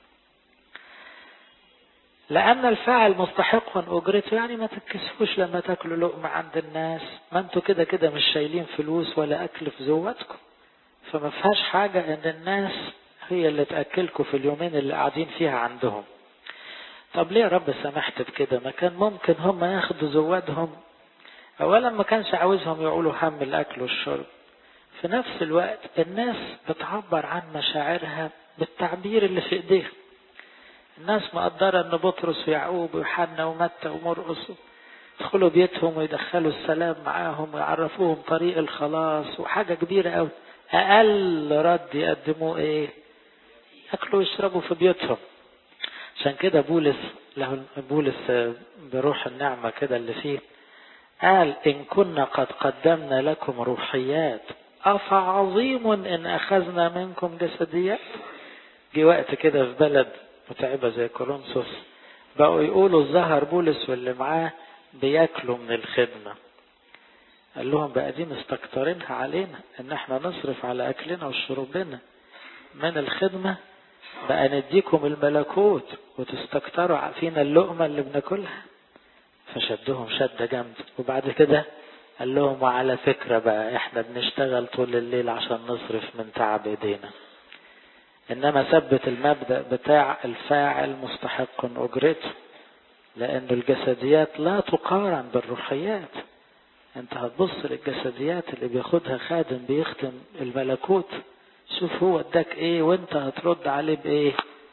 A: لأن الفاعل مستحق أجرته يعني ما تتكسفوش لما تاكلوا لقمة عند الناس ما انتوا كده كده مش شايلين فلوس ولا أكل في زواتكم فما فيهاش حاجة إن الناس هي اللي تأكلكم في اليومين اللي قاعدين فيها عندهم طب ليه يا رب سمحت بكده ما كان ممكن هم ياخدوا زوادهم أولا ما كانش عاوزهم يقولوا هم الأكل والشرب في نفس الوقت الناس بتعبر عن مشاعرها بالتعبير اللي في ايديها الناس مقدرة ان بطرس ويعقوب ويوحنا ومتى ومرقس يدخلوا بيتهم ويدخلوا السلام معاهم ويعرفوهم طريق الخلاص وحاجة كبيرة قوي اقل رد يقدموه ايه ياكلوا ويشربوا في بيوتهم عشان كده بولس له بولس بروح النعمة كده اللي فيه قال إن كنا قد قدمنا لكم روحيات أفعظيم إن أخذنا منكم جسديات جه وقت كده في بلد متعبة زي كورنثوس بقوا يقولوا الظهر بولس واللي معاه بياكلوا من الخدمة قال لهم بقى دي مستكترينها علينا ان احنا نصرف على اكلنا وشربنا من الخدمة بقى نديكم الملكوت وتستكتروا فينا اللقمة اللي بناكلها فشدهم شدة جامدة وبعد كده قال لهم وعلى فكرة بقى احنا بنشتغل طول الليل عشان نصرف من تعب ايدينا انما ثبت المبدأ بتاع الفاعل مستحق اجرته لان الجسديات لا تقارن بالروحيات انت هتبص للجسديات اللي بياخدها خادم بيخدم الملكوت شوف هو اداك ايه وانت هترد عليه بايه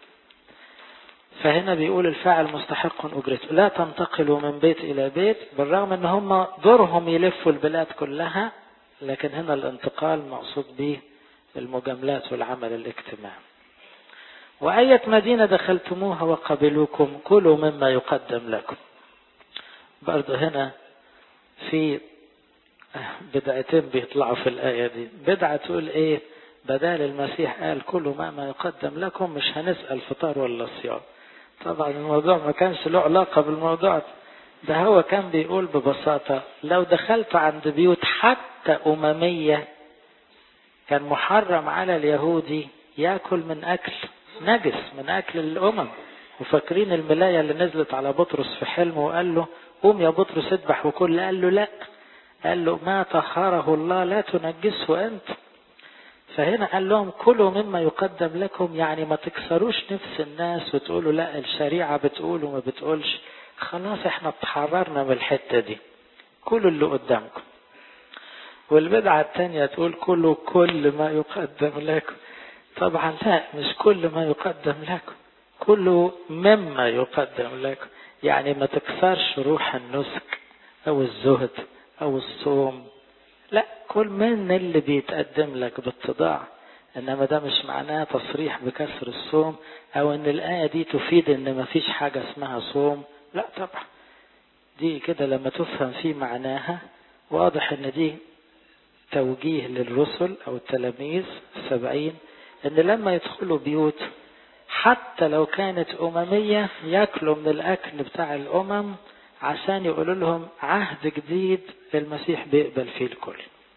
A: فهنا بيقول الفاعل مستحق اجرته لا تنتقلوا من بيت الى بيت بالرغم ان هم دورهم يلفوا البلاد كلها لكن هنا الانتقال مقصود به المجاملات والعمل الاجتماعي وأية مدينة دخلتموها وقبلوكم كلوا مما يقدم لكم برضه هنا في بدعتين بيطلعوا في الآية دي بدعة تقول إيه بدال المسيح قال كلوا مما يقدم لكم مش هنسأل فطار ولا صيام طبعا الموضوع ما كانش له علاقة بالموضوع ده هو كان بيقول ببساطة لو دخلت عند بيوت حتى أممية كان محرم على اليهودي ياكل من أكل نجس من أكل الأمم وفاكرين الملاية اللي نزلت على بطرس في حلمه وقال له قوم يا بطرس اذبح وكل قال له لا قال له ما طهره الله لا تنجسه أنت فهنا قال لهم كلوا مما يقدم لكم يعني ما تكسروش نفس الناس وتقولوا لا الشريعة بتقول وما بتقولش خلاص احنا اتحررنا من الحتة دي كلوا اللي قدامكم والبدعة التانية تقول كلوا كل ما يقدم لكم طبعا لا مش كل ما يقدم لكم كلوا مما يقدم لكم يعني ما تكسرش روح النسك او الزهد او الصوم لا كل من اللي بيتقدم لك باتضاع انما ده مش معناه تصريح بكسر الصوم او ان الايه دي تفيد ان ما فيش حاجه اسمها صوم لا طبعا دي كده لما تفهم في معناها واضح ان دي توجيه للرسل او التلاميذ السبعين ان لما يدخلوا بيوت حتى لو كانت امميه ياكلوا من الاكل بتاع الامم عشان يقولوا لهم عهد جديد المسيح بيقبل فيه الكل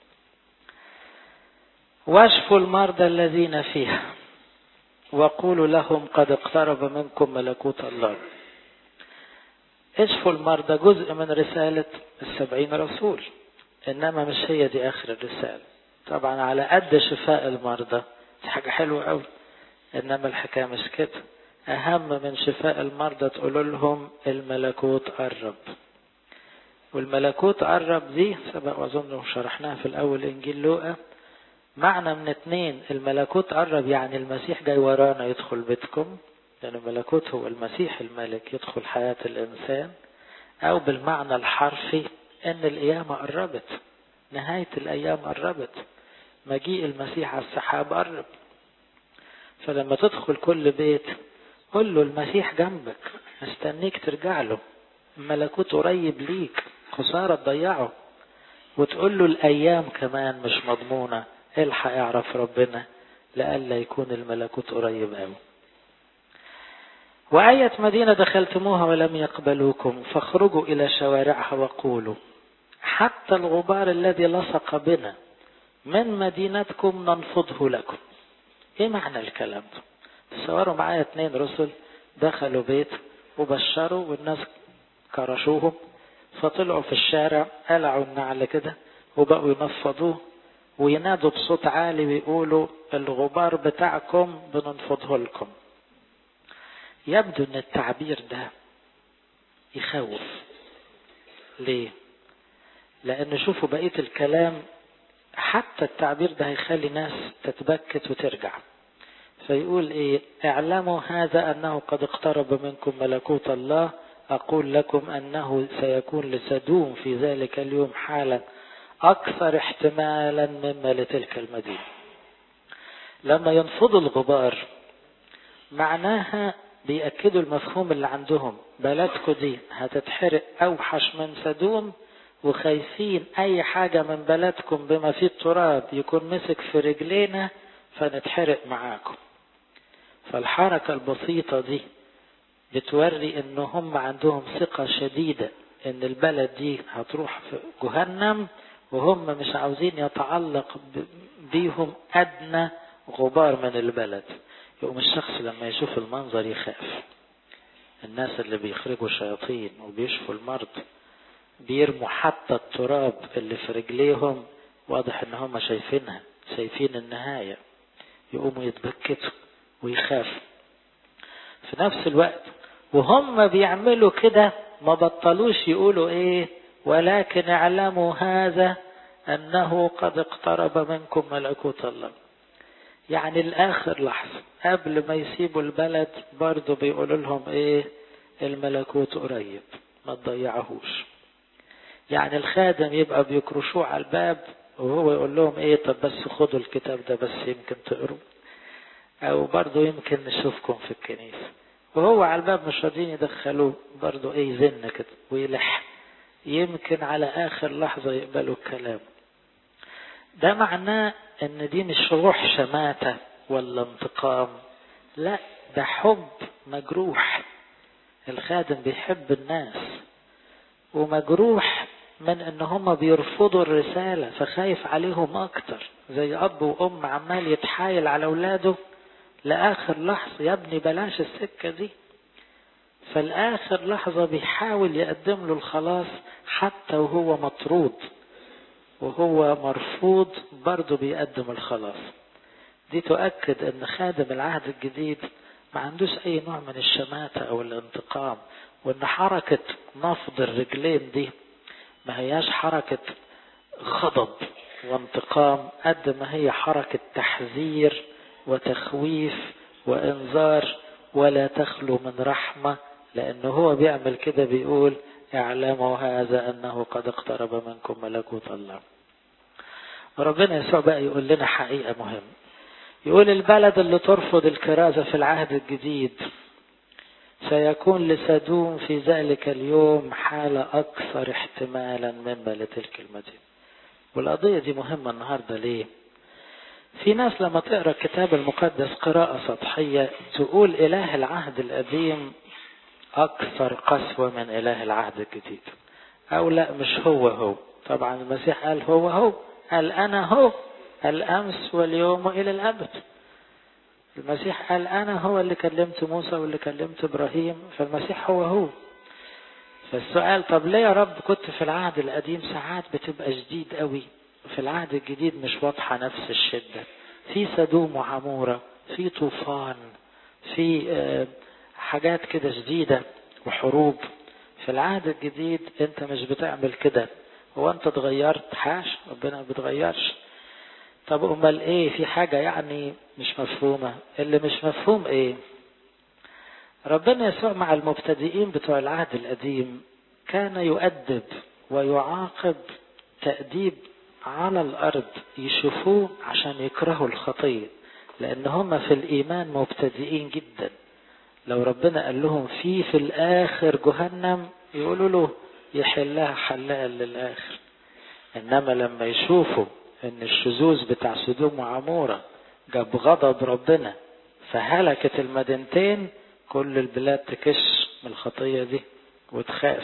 A: واشفوا المرضى الذين فيها وقولوا لهم قد اقترب منكم ملكوت الله اشفوا المرضى جزء من رسالة السبعين رسول انما مش هي دي اخر الرسالة طبعا على قد شفاء المرضى دي حاجة حلوة قوي انما الحكاية مش كده اهم من شفاء المرضى تقولوا لهم الملكوت قرب والملكوت قرب دي سبق واظن شرحناها في الاول انجيل لوقا معنى من اتنين الملكوت قرب يعني المسيح جاي ورانا يدخل بيتكم لان الملكوت هو المسيح الملك يدخل حياة الانسان او بالمعنى الحرفي ان القيامة قربت نهاية الايام قربت مجيء المسيح على السحاب قرب فلما تدخل كل بيت قل له المسيح جنبك مستنيك ترجع له الملكوت قريب ليك خسارة تضيعه وتقول له الأيام كمان مش مضمونة الحق اعرف ربنا لئلا يكون الملكوت قريب قوي وآية مدينة دخلتموها ولم يقبلوكم فاخرجوا إلى شوارعها وقولوا حتى الغبار الذي لصق بنا من مدينتكم ننفضه لكم ايه معنى الكلام ده تصوروا معايا اتنين رسل دخلوا بيت وبشروا والناس كرشوهم فطلعوا في الشارع قلعوا النعل كده وبقوا ينفضوه وينادوا بصوت عالي ويقولوا الغبار بتاعكم بننفضه لكم يبدو ان التعبير ده يخوف ليه لان شوفوا بقية الكلام حتى التعبير ده هيخلي ناس تتبكت وترجع فيقول ايه اعلموا هذا انه قد اقترب منكم ملكوت الله اقول لكم انه سيكون لسدوم في ذلك اليوم حالا اكثر احتمالا مما لتلك المدينة لما ينفضوا الغبار معناها بيأكدوا المفهوم اللي عندهم بلدكم دي هتتحرق أوحش من سدوم وخايفين أي حاجة من بلدكم بما فيه التراب يكون مسك في رجلينا فنتحرق معاكم فالحركة البسيطة دي بتوري ان هم عندهم ثقة شديدة ان البلد دي هتروح في جهنم وهم مش عاوزين يتعلق بيهم ادنى غبار من البلد يقوم الشخص لما يشوف المنظر يخاف الناس اللي بيخرجوا شياطين وبيشفوا المرض بيرموا حتى التراب اللي في رجليهم واضح ان هم شايفينها شايفين النهاية يقوموا يتبكتوا ويخافوا في نفس الوقت وهم بيعملوا كده ما بطلوش يقولوا ايه ولكن اعلموا هذا انه قد اقترب منكم ملكوت الله يعني الاخر لحظة قبل ما يسيبوا البلد برضو بيقولوا لهم ايه الملكوت قريب ما تضيعهوش يعني الخادم يبقى بيكرشوه على الباب وهو يقول لهم ايه طب بس خدوا الكتاب ده بس يمكن تقروا او برضو يمكن نشوفكم في الكنيسة وهو على الباب مش راضيين يدخلوه برضو ايه يزن كده ويلح يمكن على اخر لحظة يقبلوا الكلام ده معناه ان دي مش روح شماتة ولا انتقام لا ده حب مجروح الخادم بيحب الناس ومجروح من ان هم بيرفضوا الرسالة فخايف عليهم اكتر زي اب وام عمال يتحايل على اولاده لاخر لحظة يا ابني بلاش السكة دي فالاخر لحظة بيحاول يقدم له الخلاص حتى وهو مطرود وهو مرفوض برضه بيقدم الخلاص دي تؤكد ان خادم العهد الجديد ما عندوش اي نوع من الشماتة او الانتقام وان حركة نفض الرجلين دي ما هياش حركة غضب وانتقام قد ما هي حركة تحذير وتخويف وانذار ولا تخلو من رحمة لانه هو بيعمل كده بيقول اعلموا هذا انه قد اقترب منكم ملكوت الله وربنا يسوع بقى يقول لنا حقيقة مهمة يقول البلد اللي ترفض الكرازة في العهد الجديد سيكون لسدوم في ذلك اليوم حالة أكثر احتمالا مما لتلك المدينة والقضية دي مهمة النهاردة ليه في ناس لما تقرأ الكتاب المقدس قراءة سطحية تقول إله العهد القديم أكثر قسوة من إله العهد الجديد أو لا مش هو هو طبعا المسيح قال هو هو قال أنا هو الأمس واليوم وإلى الأبد المسيح قال أنا هو اللي كلمت موسى واللي كلمت إبراهيم فالمسيح هو هو فالسؤال طب ليه يا رب كنت في العهد القديم ساعات بتبقى شديد قوي في العهد الجديد مش واضحة نفس الشدة في سدوم وعمورة في طوفان في حاجات كده شديدة وحروب في العهد الجديد انت مش بتعمل كده هو انت اتغيرت حاش ربنا ما بيتغيرش طب امال ايه في حاجة يعني مش مفهومة اللي مش مفهوم ايه ربنا يسوع مع المبتدئين بتوع العهد القديم كان يؤدب ويعاقب تأديب على الأرض يشوفوه عشان يكرهوا الخطية لأن هم في الإيمان مبتدئين جدا لو ربنا قال لهم في في الآخر جهنم يقولوا له يحلها حلال للآخر إنما لما يشوفوا إن الشذوذ بتاع سدوم وعمورة جاب غضب ربنا فهلكت المدينتين كل البلاد تكش من الخطية دي وتخاف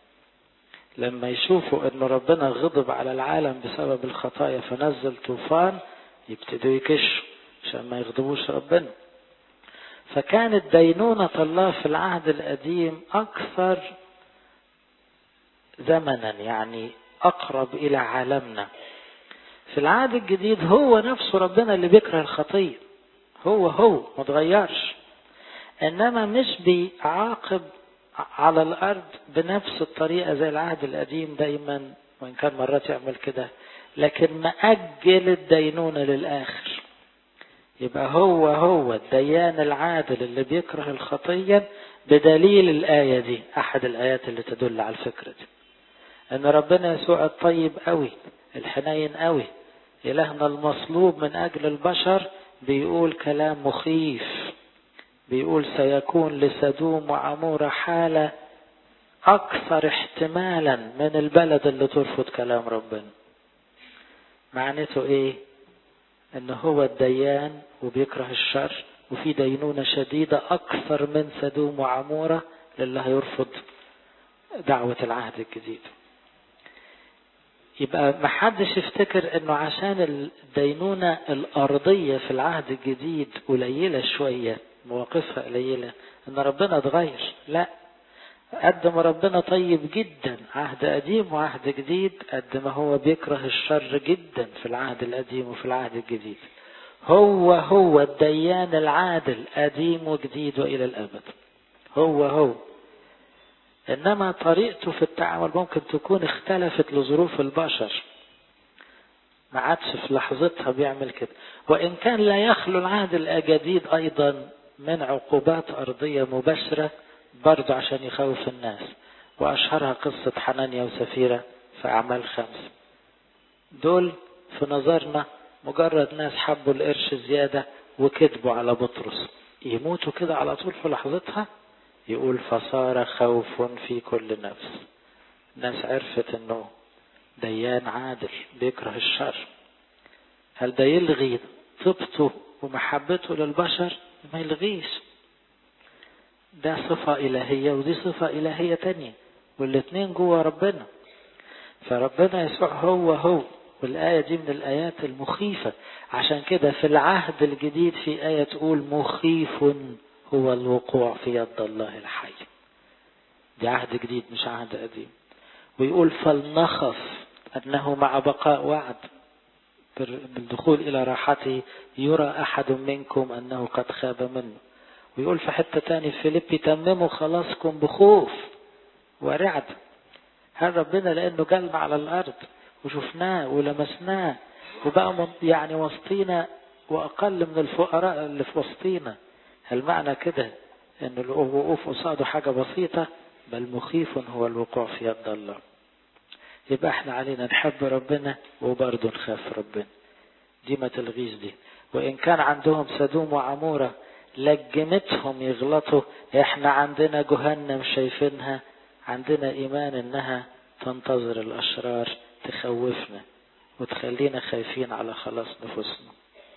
A: لما يشوفوا ان ربنا غضب على العالم بسبب الخطايا فنزل طوفان يبتدوا يكشوا عشان ما يغضبوش ربنا فكانت دينونة الله في العهد القديم أكثر زمنا يعني أقرب إلى عالمنا في العهد الجديد هو نفسه ربنا اللي بيكره الخطية هو هو ما تغيرش إنما مش بيعاقب على الأرض بنفس الطريقة زي العهد القديم دايما وإن كان مرات يعمل كده لكن مأجل الدينونة للآخر يبقى هو هو الديان العادل اللي بيكره الخطية بدليل الآية دي أحد الآيات اللي تدل على الفكرة دي أن ربنا يسوع الطيب قوي الحنين قوي إلهنا المصلوب من أجل البشر بيقول كلام مخيف بيقول سيكون لسدوم وعمورة حالة أكثر احتمالا من البلد اللي ترفض كلام ربنا معناته إيه؟ إن هو الديان وبيكره الشر وفي دينونة شديدة أكثر من سدوم وعمورة للي هيرفض دعوة العهد الجديد يبقى محدش يفتكر انه عشان الدينونة الارضية في العهد الجديد قليلة شوية مواقفها قليلة ان ربنا اتغير لا قد ما ربنا طيب جدا عهد قديم وعهد جديد قد ما هو بيكره الشر جدا في العهد القديم وفي العهد الجديد هو هو الديان العادل قديم وجديد والى الابد هو هو انما طريقته في التعامل ممكن تكون اختلفت لظروف البشر ما عادش في لحظتها بيعمل كده وان كان لا يخلو العهد الجديد ايضا من عقوبات ارضيه مباشره برضه عشان يخوف الناس واشهرها قصه حنانيا وسفيره في اعمال خمس دول في نظرنا مجرد ناس حبوا القرش زياده وكذبوا على بطرس يموتوا كده على طول في لحظتها يقول فصار خوف في كل نفس الناس عرفت انه ديان عادل بيكره الشر هل ده يلغي طيبته ومحبته للبشر ما يلغيش ده صفة إلهية ودي صفة إلهية تانية والاتنين جوه ربنا فربنا يسوع هو هو والآية دي من الآيات المخيفة عشان كده في العهد الجديد في آية تقول مخيف هو الوقوع في يد الله الحي دي عهد جديد مش عهد قديم ويقول فلنخف أنه مع بقاء وعد بالدخول إلى راحته يرى أحد منكم أنه قد خاب منه ويقول في حتة تاني فيليبي تمموا خلاصكم بخوف ورعد هل ربنا لأنه جلم على الأرض وشفناه ولمسناه وبقى يعني وسطينا وأقل من الفقراء اللي في وسطينا هل معنى كده ان الوقوف قصاده حاجة بسيطة بل مخيف هو الوقوع في يد الله يبقى احنا علينا نحب ربنا وبرضه نخاف ربنا دي ما تلغيش دي وان كان عندهم سدوم وعمورة لجمتهم يغلطوا احنا عندنا جهنم شايفينها عندنا ايمان انها تنتظر الاشرار تخوفنا وتخلينا خايفين على خلاص نفوسنا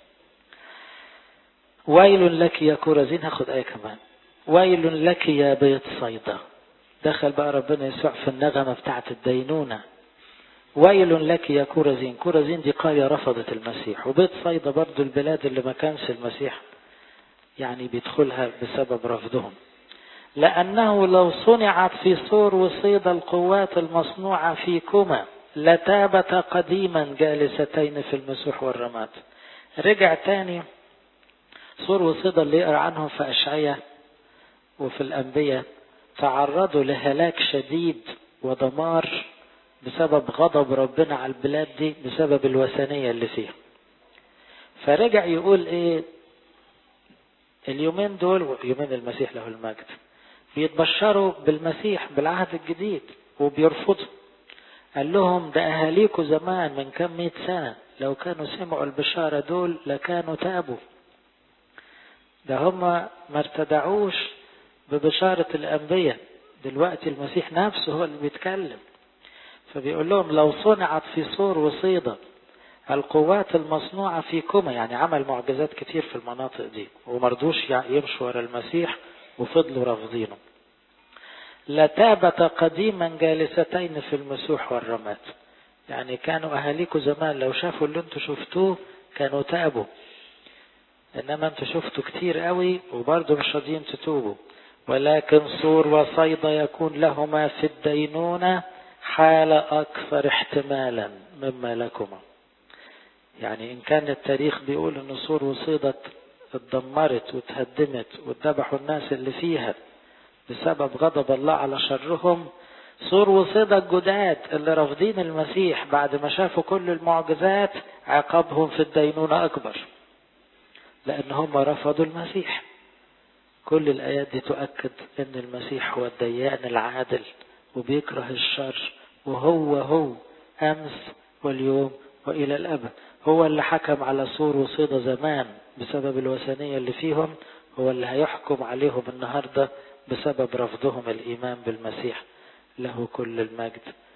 A: ويل لك يا كورزين هاخد آية كمان ويل لك يا بيت صيدا دخل بقى ربنا يسوع في النغمة بتاعت الدينونة ويل لك يا كورزين كورزين دي قرية رفضت المسيح وبيت صيدا برضو البلاد اللي ما كانش المسيح يعني بيدخلها بسبب رفضهم لأنه لو صنعت في صور وصيد القوات المصنوعة فيكما لتابت قديما جالستين في المسوح والرماد رجع تاني صور وصيدا اللي يقرا عنهم في أشعية وفي الأنبياء تعرضوا لهلاك شديد ودمار بسبب غضب ربنا على البلاد دي بسبب الوثنية اللي فيها فرجع يقول ايه اليومين دول يومين المسيح له المجد بيتبشروا بالمسيح بالعهد الجديد وبيرفضوا قال لهم ده أهاليكوا زمان من كم مئة سنة لو كانوا سمعوا البشارة دول لكانوا تابوا ده هم ما ارتدعوش ببشارة الأنبياء دلوقتي المسيح نفسه هو اللي بيتكلم فبيقول لهم لو صنعت في صور وصيدة القوات المصنوعة فيكما يعني عمل معجزات كتير في المناطق دي ومرضوش يمشوا ورا المسيح وفضلوا رافضينه لتابت قديما جالستين في المسوح والرماد يعني كانوا أهاليكوا زمان لو شافوا اللي انتوا شفتوه كانوا تابوا انما انتوا شفتوا كتير قوي وبرضه مش راضيين تتوبوا ولكن صور وصيدا يكون لهما في الدينونة حالة أكثر احتمالا مما لكما يعني إن كان التاريخ بيقول إن صور وصيدا اتدمرت واتهدمت واتذبحوا الناس اللي فيها بسبب غضب الله على شرهم صور وصيدا الجداد اللي رافضين المسيح بعد ما شافوا كل المعجزات عقابهم في الدينونة أكبر لأن هم رفضوا المسيح كل الآيات دي تؤكد أن المسيح هو الديان العادل وبيكره الشر وهو هو أمس واليوم وإلى الأبد هو اللي حكم على سور وصيدا زمان بسبب الوثنية اللي فيهم هو اللي هيحكم عليهم النهاردة بسبب رفضهم الإيمان بالمسيح له كل المجد